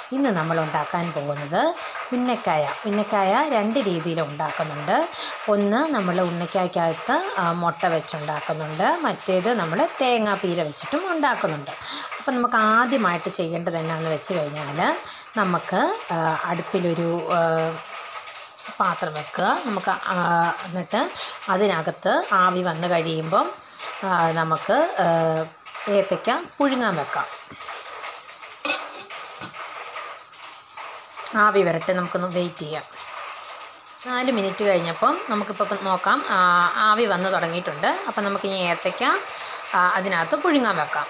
ഇന്ന് നമ്മൾ ഉണ്ടാക്കാൻ പോകുന്നത് ഉന്നക്കായ ഉന്നക്കായ രണ്ട് രീതിയിൽ ഉണ്ടാക്കുന്നുണ്ട് ഒന്ന് നമ്മൾ ഉന്നക്കായ്ക്കകത്ത് ആ, മുട്ട വെച്ചുണ്ടാക്കുന്നുണ്ട് മറ്റേത് നമ്മൾ തേങ്ങാപ്പീര വെച്ചിട്ടും ഉണ്ടാക്കുന്നുണ്ട് അപ്പം നമുക്ക് ആദ്യമായിട്ട് ചെയ്യേണ്ടത് എന്നാന്ന് വെച്ച് കഴിഞ്ഞാൽ നമുക്ക് ആ, അടുപ്പിലൊരു ആ, പാത്രം വെക്കുക നമുക്ക് ആ, എന്നിട്ട് അതിനകത്ത് ആവി വന്ന് കഴിയുമ്പം ആ, നമുക്ക് ആ, ഏത്തയ്ക്ക പുഴുങ്ങാൻ വെക്കാം ആവി വരട്ടെ നമുക്കൊന്ന് വെയിറ്റ് ചെയ്യാം നാല് മിനിറ്റ് കഴിഞ്ഞപ്പം നമുക്കിപ്പോൾ നോക്കാം ആ, ആവി വന്ന് തുടങ്ങിയിട്ടുണ്ട് അപ്പം നമുക്ക് ഇനി ഏത്തയ്ക്ക ആ, അതിനകത്ത് പുഴുങ്ങാൻ വെക്കാം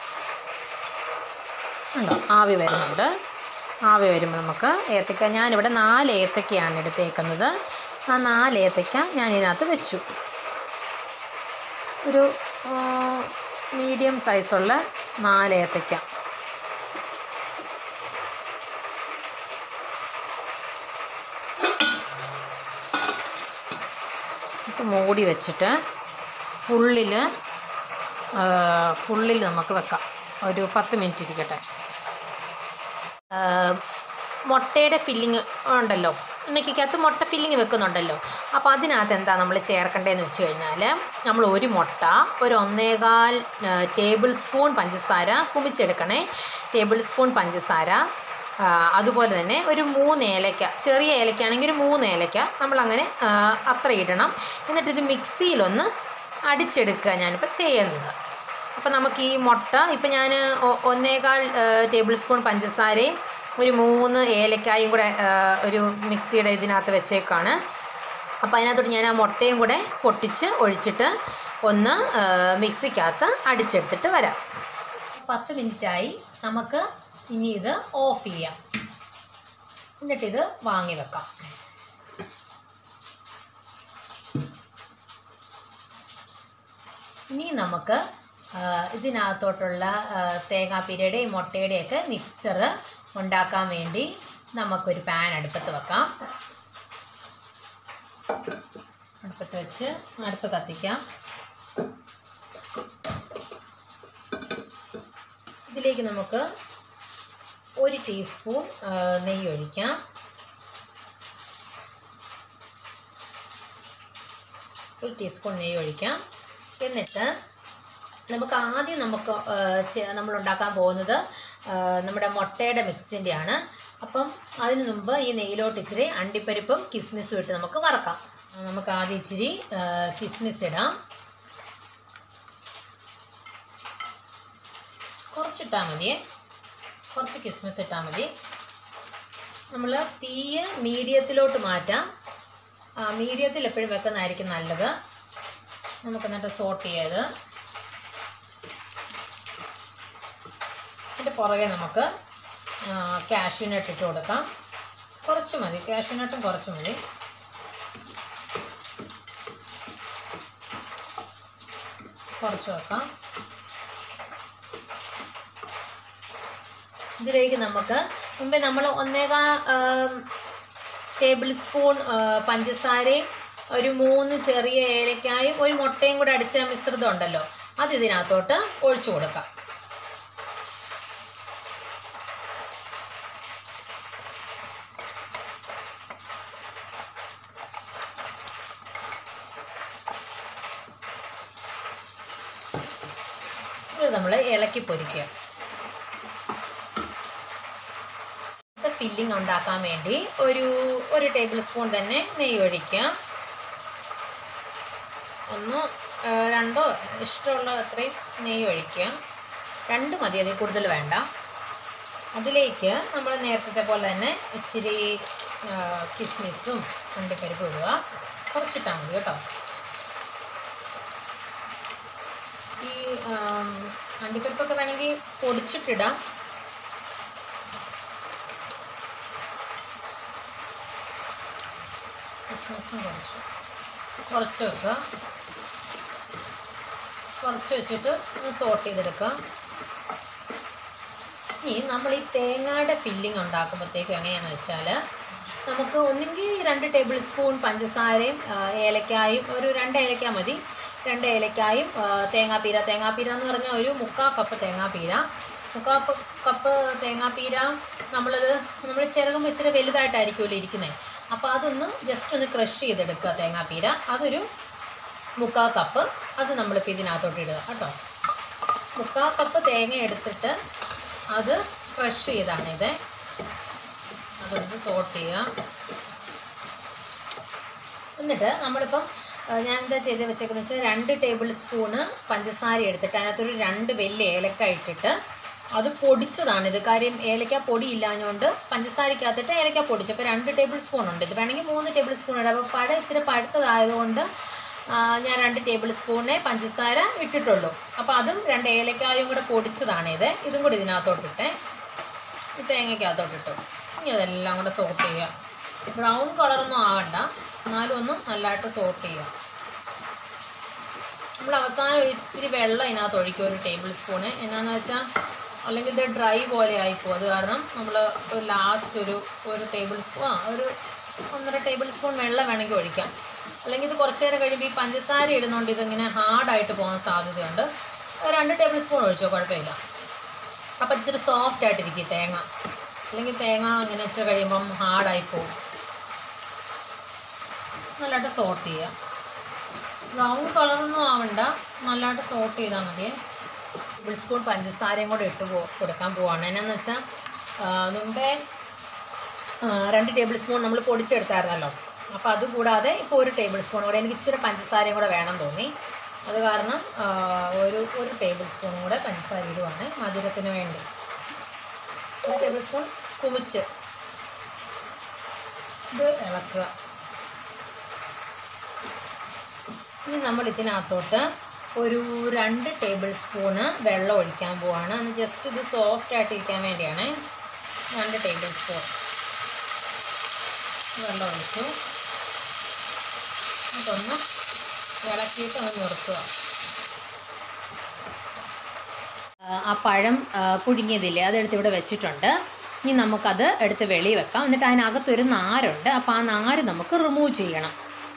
ഉണ്ടോ ആവി വരുന്നുണ്ട് ആവി വരുമ്പോൾ നമുക്ക് ഏത്തയ്ക്ക ഞാനിവിടെ നാല് ഏത്തയ്ക്കയാണ് എടുത്തേക്കുന്നത് ആ നാല് ഏത്തയ്ക്ക ഞാൻ ഇതിനകത്ത് വെച്ചു ഒരു മീഡിയം സൈസുള്ള നാല് ഏത്തയ്ക്ക ഇപ്പം മൂടി വെച്ചിട്ട് ഫുള്ളിൽ ഫുള്ളിൽ നമുക്ക് വെക്കാം ഒരു പത്ത് മിനിറ്റ് ഇരിക്കട്ടെ ആ, മുട്ടയുടെ ഫില്ലിങ് ഉണ്ടല്ലോ ഉണ്ണയ്ക്കകത്ത് മുട്ട ഫില്ലിങ് വെക്കുന്നുണ്ടല്ലോ അപ്പോൾ അതിനകത്ത് എന്താ നമ്മൾ ചേർക്കേണ്ടതെന്ന് വെച്ച് കഴിഞ്ഞാൽ നമ്മൾ ഒരു മുട്ട ഒരു ഒന്നേകാൽ ആ, ടേബിൾ സ്പൂൺ പഞ്ചസാര കുമിച്ചെടുക്കണേ ടേബിൾ സ്പൂൺ പഞ്ചസാര ആ, അതുപോലെ തന്നെ ഒരു മൂന്ന് ഏലക്ക ചെറിയ ഏലക്കയാണെങ്കിൽ ഒരു മൂന്ന് ഏലക്ക നമ്മളങ്ങനെ ആ, അത്ര ഇടണം എന്നിട്ട് ഇത് മിക്സിയിലൊന്ന് അടിച്ചെടുക്കുക ഞാനിപ്പോൾ ചെയ്യുന്നത് അപ്പോൾ നമുക്ക് ഈ മുട്ട ഇപ്പം ഞാൻ ഒന്നേകാൽ ടേബിൾ സ്പൂൺ പഞ്ചസാരയും ഒരു മൂന്ന് ഏലക്കായും കൂടെ ആ, ഒരു മിക്സിയുടെ ഇതിനകത്ത് വെച്ചേക്കാണ് അപ്പോൾ അതിനകത്തോട്ട് ഞാൻ ആ മുട്ടയും കൂടെ പൊട്ടിച്ച് ഒഴിച്ചിട്ട് ഒന്ന് ആ, മിക്സിക്കകത്ത് അടിച്ചെടുത്തിട്ട് വരാം പത്ത് മിനിറ്റായി നമുക്ക് ഇനി ഇത് ഓഫ് ചെയ്യാം എന്നിട്ടിത് വാങ്ങി വെക്കാം ഇനി നമുക്ക് ആ, ഇതിനകത്തോട്ടുള്ള ആ, തേങ്ങാപ്പീരയുടെയും മുട്ടയുടെയൊക്കെ മിക്സർ ഉണ്ടാക്കാൻ വേണ്ടി നമുക്കൊരു പാൻ അടുപ്പത്ത് വെക്കാം അടുപ്പത്ത് വെച്ച് അടുപ്പ് കത്തിക്കാം ഇതിലേക്ക് നമുക്ക് ഒരു ടീസ്പൂൺ ആ, നെയ്യ് ഒഴിക്കാം ഒരു ടീസ്പൂൺ നെയ്യ് ഒഴിക്കാം എന്നിട്ട് നമുക്ക് ആദ്യം നമുക്ക് ആ, ചെ- നമ്മൾ ഉണ്ടാക്കാൻ പോകുന്നത് ആ, നമ്മുടെ മുട്ടയുടെ മിക്സിൻ്റെയാണ് അപ്പം അതിന് മുമ്പ് ഈ നെയ്യിലോട്ട് ഇച്ചിരി അണ്ടിപ്പരിപ്പും കിസ്മിസും ഇട്ട് നമുക്ക് വറക്കാം നമുക്ക് ആദ്യം ഇച്ചിരി ആ, കിസ്മിസ് ഇടാം കുറച്ചിട്ടാൽ മതിയേ കുറച്ച് കിസ്മിസ് ഇട്ടാൽ മതി നമ്മൾ തീയ് മീഡിയത്തിലോട്ട് മാറ്റാം മീഡിയത്തിൽ എപ്പോഴും വെക്കുന്നതായിരിക്കും നല്ലത് നമുക്ക് എന്നിട്ട് സോട്ട് ചെയ്ത് അതിൻ്റെ പുറകെ നമുക്ക് കാഷ്യൂനട്ട് ഇട്ട് കൊടുക്കാം കുറച്ച് മതി കാഷ്യൂനട്ടും കുറച്ച് മതി കുറച്ച് വെക്കാം ഇതിലേക്ക് നമുക്ക് മുമ്പേ നമ്മൾ ഒന്നേകാ ടേബിൾ സ്പൂൺ ആ, പഞ്ചസാരയും ഒരു മൂന്ന് ചെറിയ ഏലക്കായും ഒരു മുട്ടയും കൂടെ അടിച്ച മിശ്രിതം ഉണ്ടല്ലോ അത് ഇതിനകത്തോട്ട് ഒഴിച്ചു കൊടുക്കാം ഇത് നമ്മൾ ഇളക്കി പൊരിക്കുക ഫില്ലിംഗ് ഉണ്ടാക്കാൻ വേണ്ടി ഒരു ഒരു ടേബിൾ സ്പൂൺ തന്നെ നെയ്യ് ഒഴിക്കുക ഒന്നോ ആ, രണ്ടോ ഇഷ്ടമുള്ള അത്രയും നെയ്യ് ഒഴിക്കുക രണ്ട് മതി അതിൽ കൂടുതൽ വേണ്ട അതിലേക്ക് നമ്മൾ നേരത്തെ പോലെ തന്നെ ഇച്ചിരി ആ, കിസ്മിസും അണ്ടിപ്പരിപ്പും ഇടുക കുറച്ചിട്ടാൽ മതി കേട്ടോ ഈ ആം, അണ്ടിപ്പരിപ്പൊക്കെ വേണമെങ്കിൽ പൊടിച്ചിട്ടിടാം കിസ്മിസും കുറച്ച് കുറച്ച് വെക്കുക കുറച്ച് വെച്ചിട്ട് ഒന്ന് സോട്ട് ചെയ്തെടുക്കുക ഇനി നമ്മൾ ഈ തേങ്ങയുടെ ഫില്ലിംഗ് ഉണ്ടാക്കുമ്പോഴത്തേക്കും എങ്ങനെയാണെന്ന് വെച്ചാൽ നമുക്ക് ഒന്നെങ്കിൽ രണ്ട് ടേബിൾ സ്പൂൺ പഞ്ചസാരയും ആ, ഏലക്കായും ഒരു രണ്ട് ഏലക്ക മതി രണ്ട് ഏലക്കായും ആ, തേങ്ങാപ്പീര തേങ്ങാപ്പീര എന്ന് പറഞ്ഞാൽ ഒരു മുക്കാൽ കപ്പ് തേങ്ങാപ്പീര മുക്കാ കപ്പ് കപ്പ് തേങ്ങാപ്പീര നമ്മളത് നമ്മൾ ചിറകുമ്പോൾ ഇച്ചിരി വലുതായിട്ടായിരിക്കുമല്ലോ ഇരിക്കുന്നത് അപ്പോൾ അതൊന്ന് ജസ്റ്റ് ഒന്ന് ക്രഷ് ചെയ്തെടുക്കുക തേങ്ങാപ്പീര അതൊരു മുക്കാ കപ്പ് അത് നമ്മളിപ്പോൾ ഇതിനകത്തോട്ട് ഇടുക കേട്ടോ മുക്കാ കപ്പ് തേങ്ങ എടുത്തിട്ട് അത് ക്രഷ് ചെയ്താണിത് അതൊന്ന് സോട്ട് ചെയ്യുക എന്നിട്ട് നമ്മളിപ്പം ആ, ഞാൻ എന്താ ചെയ്ത് വെച്ചേക്കുന്നത് വെച്ചാൽ രണ്ട് ടേബിൾ സ്പൂണ് പഞ്ചസാര എടുത്തിട്ട് അതിനകത്തൊരു രണ്ട് വലിയ ഏലക്ക ഇട്ടിട്ട് അത് പൊടിച്ചതാണിത് കാര്യം ഏലക്ക പൊടി ഇല്ലാഞ്ഞുകൊണ്ട് പഞ്ചസാരക്കകത്തിട്ട് ഏലക്ക പൊടിച്ചു അപ്പോൾ രണ്ട് ടേബിൾ സ്പൂൺ ഉണ്ട് ഇത് വേണമെങ്കിൽ മൂന്ന് ടേബിൾ സ്പൂൺ ഇടാം അപ്പോൾ പഴം ഇച്ചിരി പഴുത്തതായതുകൊണ്ട് ആ, ഞാൻ രണ്ട് ടേബിൾ സ്പൂണേ പഞ്ചസാര ഇട്ടിട്ടുള്ളൂ അപ്പോൾ അതും രണ്ട് ഏലക്കായും കൂടെ പൊടിച്ചതാണിത് ഇതും കൂടി ഇതിനകത്തോട്ടിട്ടേ ഈ തേങ്ങയ്ക്കകത്തോട്ടിട്ടു ഇനി അതെല്ലാം കൂടെ സോട്ട് ചെയ്യുക ബ്രൗൺ കളറൊന്നും ആവണ്ട എന്നാലും ഒന്ന് നല്ലതായിട്ട് സോട്ട് ചെയ്യുക നമ്മൾ അവസാനം ഒരു ഇത്തിരി വെള്ളം ഇതിനകത്ത് ഒഴിക്കും ഒരു ടേബിൾ സ്പൂണ് എന്നാന്ന് വെച്ചാൽ അല്ലെങ്കിൽ ഇത് ഡ്രൈ പോലെ ആയിപ്പോവും അത് കാരണം നമ്മൾ ഒരു ലാസ്റ്റ് ഒരു ഒരു ടേബിൾ സ്പൂൺ ആ ഒരു ഒന്നര ടേബിൾ സ്പൂൺ വെള്ളം വേണമെങ്കിൽ ഒഴിക്കാം അല്ലെങ്കിൽ ഇത് കുറച്ച് നേരം കഴിയുമ്പോൾ ഈ പഞ്ചസാര ഇടുന്നതുകൊണ്ട് ഇതിങ്ങനെ ഹാർഡായിട്ട് പോകാൻ സാധ്യതയുണ്ട് ഒരു രണ്ട് ടേബിൾ സ്പൂൺ ഒഴിച്ചോ കുഴപ്പമില്ല അപ്പം ഇച്ചിരി സോഫ്റ്റ് ആയിട്ടിരിക്കും ഈ തേങ്ങ അല്ലെങ്കിൽ തേങ്ങ ഇങ്ങനെ ഇച്ചിരി കഴിയുമ്പം ഹാർഡായി പോകും നല്ലതായിട്ട് സോട്ട് ചെയ്യുക ബ്രൗൺ കളറൊന്നും ആവണ്ട നല്ലതായിട്ട് സോട്ട് ചെയ്താൽ മതി ടേബിൾ സ്പൂൺ പഞ്ചസാരയും കൂടെ ഇട്ട് പോ കൊടുക്കാൻ പോവാണ് എന്നാന്ന് വെച്ചാൽ മുമ്പേ ആ, രണ്ട് ടേബിൾ സ്പൂൺ നമ്മൾ പൊടിച്ചെടുത്തായിരുന്നല്ലോ അപ്പോൾ അത് കൂടാതെ ഇപ്പോൾ ഒരു ടേബിൾ സ്പൂൺ കൂടെ എനിക്ക് ഇച്ചിരി പഞ്ചസാരയും കൂടെ വേണം തോന്നി അത് കാരണം ആ, ഒരു ഒരു ടേബിൾ സ്പൂണും കൂടെ പഞ്ചസാര ഇടുവാണ് മധുരത്തിന് വേണ്ടി ഒരു ടേബിൾ സ്പൂൺ കുമിച്ച് ഇത് ഇളക്കുക ഇനി നമ്മൾ ഇതിനകത്തോട്ട് ഒരു രണ്ട് ടേബിൾ സ്പൂണ് വെള്ളം ഒഴിക്കാൻ പോവാണ് ഒന്ന് ജസ്റ്റ് ഇത് സോഫ്റ്റ് ആയിട്ടിരിക്കാൻ വേണ്ടിയാണ് രണ്ട് ടേബിൾ സ്പൂൺ വെള്ളം ഒഴിച്ചു അതൊന്ന് ഇളക്കിയിട്ട് ഒന്ന് നിർത്തുക ആ, ആ പഴം ആ, പുഴുങ്ങിയതില്ലേ അതെടുത്ത് ഇവിടെ വെച്ചിട്ടുണ്ട് ഇനി നമുക്കത് എടുത്ത് വെളി വെക്കാം എന്നിട്ട് അതിനകത്തൊരു നാരുണ്ട് അപ്പോൾ ആ നാര് നമുക്ക് റിമൂവ് ചെയ്യണം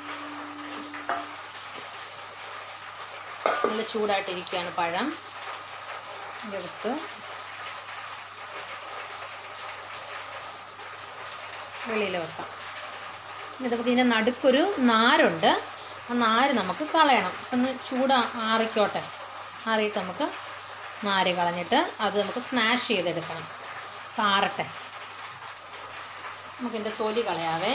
നല്ല ചൂടായിട്ടിരിക്കുകയാണ് പഴം ഇതെടുത്ത് വെളിയിൽ വെക്കാം എന്നിട്ട് നമുക്ക് ഇതിൻ്റെ നടുക്കൊരു നാരുണ്ട് ആ നാര് നമുക്ക് കളയണം ഒന്ന് ചൂട് ആറിക്കോട്ടെ ആറിയിട്ട് നമുക്ക് നാര് കളഞ്ഞിട്ട് അത് നമുക്ക് സ്മാഷ് ചെയ്തെടുക്കണം പാറട്ടെ നമുക്കിതിൻ്റെ തൊലി കളയാവേ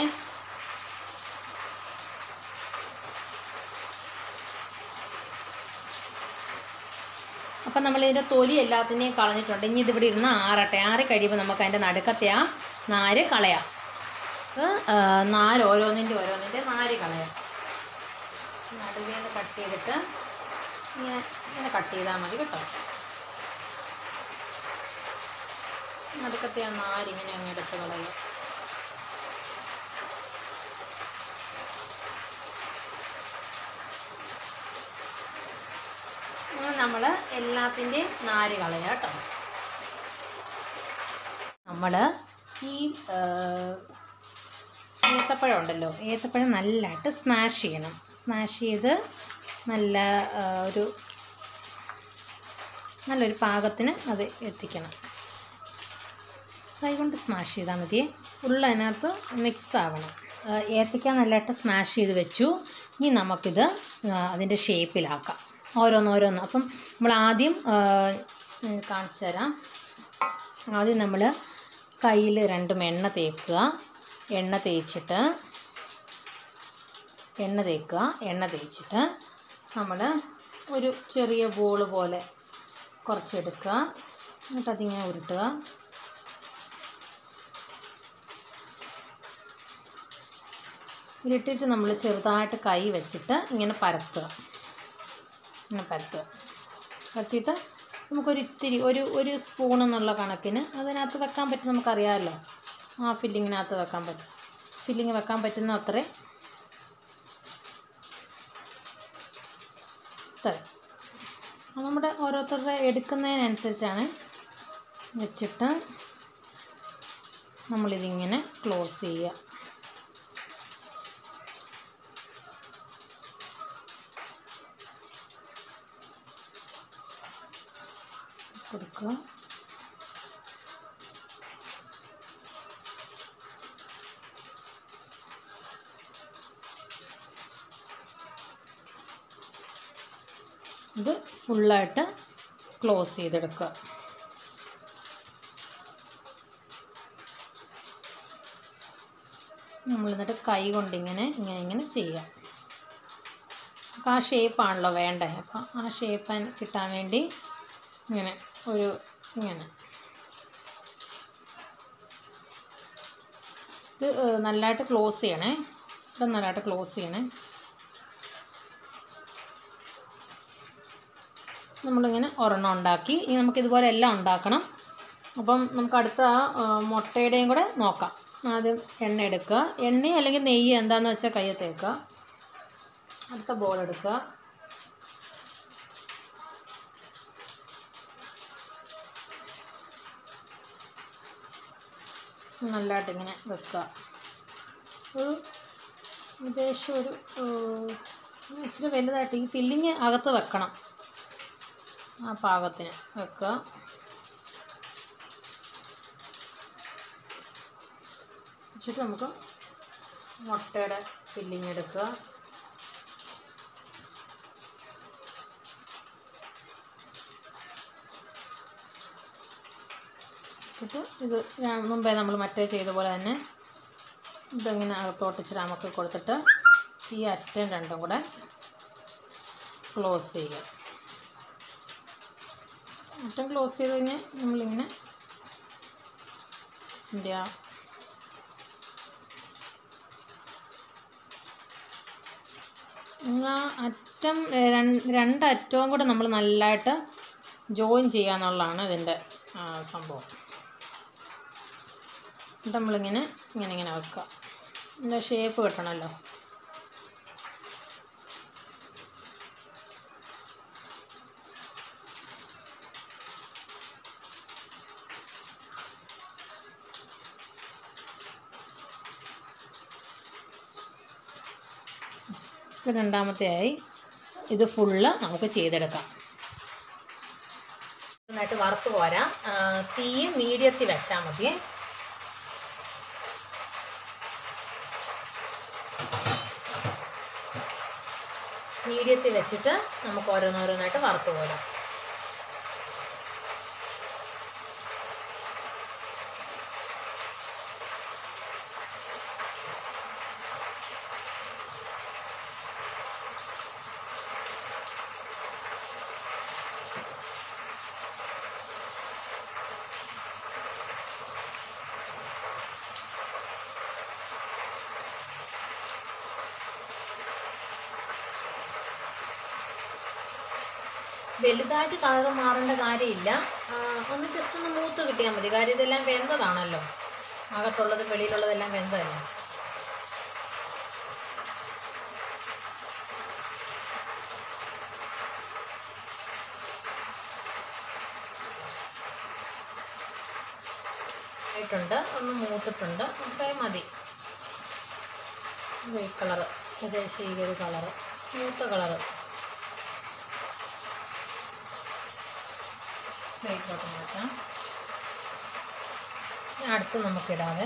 അപ്പം നമ്മൾ ഇതിൻ്റെ തൊലി എല്ലാത്തിനെയും കളഞ്ഞിട്ടുണ്ട് ഇനി ഇതിവിടെ ഇരുന്ന് ആറട്ടെ ആറി കഴിയുമ്പോൾ നമുക്ക് അതിൻ്റെ നടുക്കത്തെ ആ നാര് കളയാം ഇത്, ആ, നാര് ഓരോന്നിൻ്റെ ഓരോന്നിൻ്റെ നാര് കളയാം നടുവിൽ നിന്ന് കട്ട് ചെയ്തിട്ട് ഇങ്ങനെ ഇങ്ങനെ കട്ട് ചെയ്താൽ മതി കേട്ടോ നടുക്കത്തെ ആ നാര് ഇങ്ങനെ അങ്ങ് എടുത്ത് കളയാം അങ്ങനെ നമ്മൾ എല്ലാത്തിൻ്റെയും നാര് കളയാം കേട്ടോ നമ്മൾ ഈ ആ, ഏത്തപ്പഴം ഉണ്ടല്ലോ ഏത്തപ്പഴം നല്ലതായിട്ട് സ്മാഷ് ചെയ്യണം സ്മാഷ് ചെയ്ത് നല്ല ആ, ഒരു നല്ലൊരു പാകത്തിന് അത് എത്തിക്കണം കൈകൊണ്ട് സ്മാഷ് ചെയ്താൽ മതി ഉള്ള അതിനകത്ത് മിക്സ് ആവണം ആ, ഏത്തയ്ക്ക നല്ലതായിട്ട് സ്മാഷ് ചെയ്ത് വെച്ചു ഇനി നമുക്കിത് ആ, അതിൻ്റെ ഷേപ്പിലാക്കാം ഓരോന്നോരോന്ന് അപ്പം നമ്മൾ ആദ്യം ആ, ഞാൻ കാണിച്ചു തരാം ആദ്യം നമ്മൾ കയ്യിൽ രണ്ടും എണ്ണ തേക്കുക എണ്ണ തേച്ചിട്ട് എണ്ണ തേക്കുക എണ്ണ തേച്ചിട്ട് നമ്മൾ ഒരു ചെറിയ ബോൾ പോലെ കുറച്ചെടുക്കുക എന്നിട്ട് അതിങ്ങനെ ഉരുട്ടുക ഉരുട്ടിയിട്ട് നമ്മൾ ചെറുതായിട്ട് കൈ വെച്ചിട്ട് ഇങ്ങനെ പരത്തുക ഇങ്ങനെ പരത്തുക പരത്തിയിട്ട് നമുക്കൊരു ഇത്തിരി ഒരു ഒരു സ്പൂൺ എന്നുള്ള കണക്കിന് അതിനകത്ത് വെക്കാൻ പറ്റും നമുക്കറിയാമല്ലോ ആ ഫില്ലിങ്ങിനകത്ത് വെക്കാൻ പറ്റും ഫില്ലിങ് വെക്കാൻ പറ്റുന്ന അത്രയും ഇത്രയും അത് നമ്മുടെ ഓരോരുത്തരുടെ എടുക്കുന്നതിനനുസരിച്ചാണ് വെച്ചിട്ട് നമ്മളിതിങ്ങനെ ക്ലോസ് ചെയ്യുക കൊടുക്കുക ഇത് ഫുള്ളായിട്ട് ക്ലോസ് ചെയ്തെടുക്കുക നമ്മൾ എന്നിട്ട് കൈ കൊണ്ട് ഇങ്ങനെ ഇങ്ങനെ ഇങ്ങനെ ചെയ്യുക നമുക്ക് ആ ഷേപ്പാണല്ലോ വേണ്ടത് അപ്പം ആ ഷേപ്പ് കിട്ടാൻ വേണ്ടി ഇങ്ങനെ ഒരു ഇങ്ങനെ ഇത് ഏഹ്, നല്ലതായിട്ട് ക്ലോസ് ചെയ്യണേ ഇത് നല്ലതായിട്ട് ക്ലോസ് ചെയ്യണേ നമ്മളിങ്ങനെ ഒരെണ്ണം ഉണ്ടാക്കി ഇനി നമുക്ക് ഇതുപോലെ എല്ലാം ഉണ്ടാക്കണം അപ്പം നമുക്ക് അടുത്ത ആ, മുട്ടയുടെയും കൂടെ നോക്കാം ആദ്യം എണ്ണ എടുക്കുക എണ്ണ അല്ലെങ്കിൽ നെയ്യ് എന്താണെന്ന് വെച്ചാൽ കയ്യിൽ തേക്കുക അടുത്ത ബോൾ എടുക്കുക നല്ലതായിട്ട് ഇങ്ങനെ വെക്കുക ഒരു ഏകദേശം ഒരു ഏഹ്, ഇച്ചിരി വലുതായിട്ട് ഈ ഫില്ലിങ് അകത്ത് വെക്കണം ആ പാകത്തിന് വെക്കുക വെച്ചിട്ട് നമുക്ക് മുട്ടയുടെ ഫില്ലിങ് എടുക്കുക എന്നിട്ട് ഇത് ഞാൻ മുമ്പേ നമ്മൾ മറ്റേ ചെയ്ത പോലെ തന്നെ ഇതിങ്ങനെ അകത്തോട്ട് ഇച്ചിരി അമക്കി കൊടുത്തിട്ട് ഈ അറ്റം രണ്ടും കൂടെ ക്ലോസ് ചെയ്യുക അറ്റം ക്ലോസ് ചെയ്ത് കഴിഞ്ഞാൽ നമ്മളിങ്ങനെ ഇതിൻ്റെ ആ ആ അറ്റം ഏ, രണ്ട് രണ്ട് അറ്റവും കൂടെ നമ്മൾ നല്ലതായിട്ട് ജോയിൻ ചെയ്യാന്നുള്ളതാണ് ഇതിൻ്റെ ആ, സംഭവം എന്നിട്ട് നമ്മളിങ്ങനെ ഇങ്ങനെ ഇങ്ങനെ വെക്കുക ഇതിൻ്റെ ഷേപ്പ് കിട്ടണമല്ലോ ഇത് രണ്ടാമത്തെയായി ഇത് ഫുള്ള് നമുക്ക് ചെയ്തെടുക്കാം നന്നായിട്ട് വറുത്ത് കോരാം ആ, തീ മീഡിയത്തിൽ വെച്ചാൽ മതിയേ മീഡിയത്തിൽ വെച്ചിട്ട് നമുക്ക് ഓരോന്നോരോന്നായിട്ട് വറുത്ത് കോരാം വലുതായിട്ട് കളർ മാറേണ്ട കാര്യമില്ല ആ, ഒന്ന് ജസ്റ്റ് ഒന്ന് മൂത്ത് കിട്ടിയാൽ മതി കാര്യം ഇതെല്ലാം വെന്തതാണല്ലോ അകത്തുള്ളതും വെളിയിലുള്ളതെല്ലാം വെന്തതല്ലേ ആയിട്ടുണ്ട് ഒന്ന് മൂത്തിട്ടുണ്ട് അത്രയും മതി ഇത് ഈ കളറ് ഏകദേശം ഈ ഒരു കളറ് മൂത്ത കളറ് പ്ലേറ്റിലോട്ട് മാറ്റാം ഇനി അടുത്ത് നമുക്കിടാവേ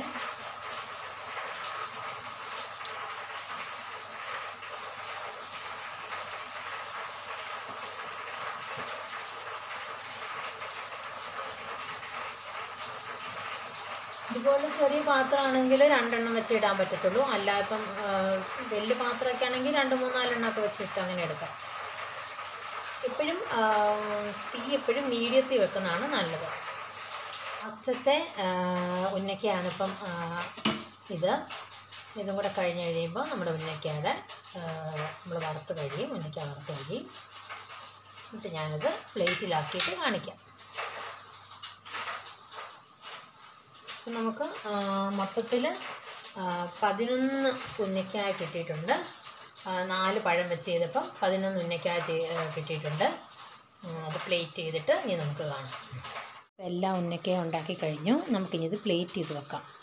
ഇതുപോലെ ചെറിയ പാത്രമാണെങ്കിൽ രണ്ടെണ്ണം വെച്ച് ഇടാൻ പറ്റത്തുള്ളൂ അല്ല ഇപ്പം ആ, വലിയ പാത്രമൊക്കെ ആണെങ്കിൽ രണ്ട് മൂന്നാലെണ്ണമൊക്കെ വെച്ചിട്ട് അങ്ങനെ എടുക്കാം എപ്പോഴും ആ, തീ എപ്പോഴും മീഡിയത്തിൽ വെക്കുന്നതാണ് നല്ലത് ഫസ്റ്റത്തെ ഉന്നക്കയാണ് ഇപ്പം ആ, ഇത് ഇതും കൂടെ കഴിഞ്ഞ് കഴിയുമ്പോൾ നമ്മുടെ ഉന്നക്കയുടെ നമ്മൾ വറുത്ത് കഴിയും ഉന്നക്ക വറുത്ത് കഴിയും എന്നിട്ട് ഞാനത് പ്ലേറ്റിലാക്കിയിട്ട് കാണിക്കാം അപ്പം നമുക്ക് മൊത്തത്തിൽ പതിനൊന്ന് ഉന്നക്കായ കിട്ടിയിട്ടുണ്ട് ആ, നാല് പഴം വെച്ച് ചെയ്തപ്പം പതിനൊന്ന് ഉന്നക്കായ ചെയ് ആ, കിട്ടിയിട്ടുണ്ട് ഉം, അത് പ്ലേറ്റ് ചെയ്തിട്ട് ഇനി നമുക്ക് കാണാം അപ്പം എല്ലാ ഉന്നക്കയും ഉണ്ടാക്കി കഴിഞ്ഞു നമുക്കിനി ഇത് പ്ലേറ്റ് ചെയ്ത് വെക്കാം